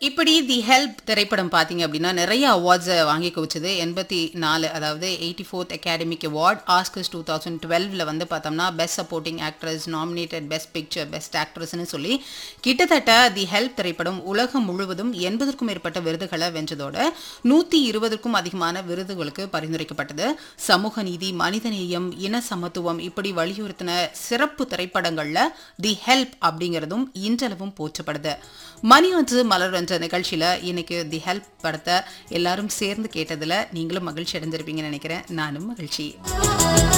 இப்படி தி ஹெல்ப் திரைப்படம் பார்த்தீங்க அப்படின்னா நிறைய அவார்ட்ஸை வாங்கி குவிச்சது எண்பத்தி நாலு அதாவது eighty fourth academic award Oscars two thousand டுவெல்வில் வந்து பார்த்தோம்னா best supporting actress nominated best picture best ஆக்ட்ரஸ்னு சொல்லி கிட்டத்தட்ட தி ஹெல்ப் திரைப்படம் உலகம் முழுவதும் எண்பதற்கும் மேற்பட்ட விருதுகளை வென்றதோட நூற்றி இருபதுக்கும் அதிகமான விருதுகளுக்கு பரிந்துரைக்கப்பட்டது சமூக நீதி மனிதநேயம் இன சமத்துவம் இப்படி வலியுறுத்தின சிறப்பு திரைப்படங்கள்ல தி ஹெல்ப் அப்படிங்கிறதும் இன்றளவும் போற்றப்படுது மணி ஒன்று மலர் என்ற நிகழ்ச்சியில இன்னைக்கு தி ஹெல்ப் படத்தை எல்லாரும் சேர்ந்து கேட்டதுல நீங்களும் மகிழ்ச்சி அடைஞ்சிருப்பீங்கன்னு நினைக்கிறேன் நானும் மகிழ்ச்சி